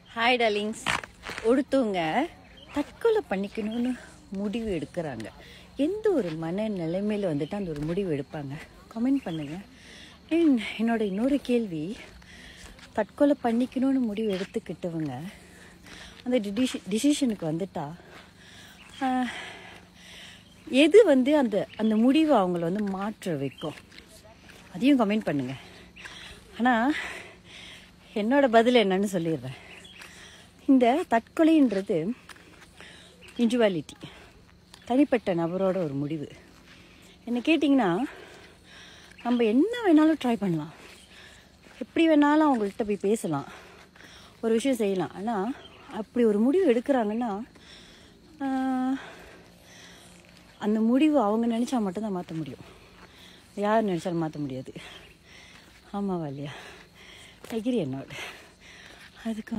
hi darlings ஒருத்தவங்க தற்கொலை பண்ணிக்கணும்னு முடிவு எடுக்கிறாங்க எந்த ஒரு மன நிலைமையில் வந்துட்டு அந்த ஒரு முடிவு எடுப்பாங்க கமெண்ட் பண்ணுங்க And என்னோட இன்னொரு கேள்வி தற்கொலை பண்ணிக்கணும்னு முடிவு எடுத்துக்கிட்டவங்க அந்த டிசிஷன் டிசிஷனுக்கு வந்துட்டா ஆஹ், எது வந்து அந்த அந்த முடிவை அவங்கள வந்து மாற்ற வைக்கும் அதையும் கமெண்ட் பண்ணுங்க ஆனால் என்னோட பதில் என்னன்னு சொல்லிடுறேன் இந்த தற்கொலைன்றது இண்டிவிஜுவாலிட்டி தனிப்பட்ட நபரோட ஒரு முடிவு என்ன கேட்டிங்கன்னா நம்ம என்ன வேணாலும் ட்ரை பண்ணலாம் எப்படி வேணாலும் அவங்கள்ட்ட போய் பேசலாம் ஒரு விஷயம் செய்யலாம் ஆனால் அப்படி ஒரு முடிவு எடுக்கிறாங்கன்னா ஆஹ், அந்த முடிவு அவங்க நினச்சா மட்டும்தான் மாற்ற முடியும் யார் நினச்சாலும் மாற்ற முடியாது ஆமாவா இல்லையா அகிரி என்னோட அதுக்கு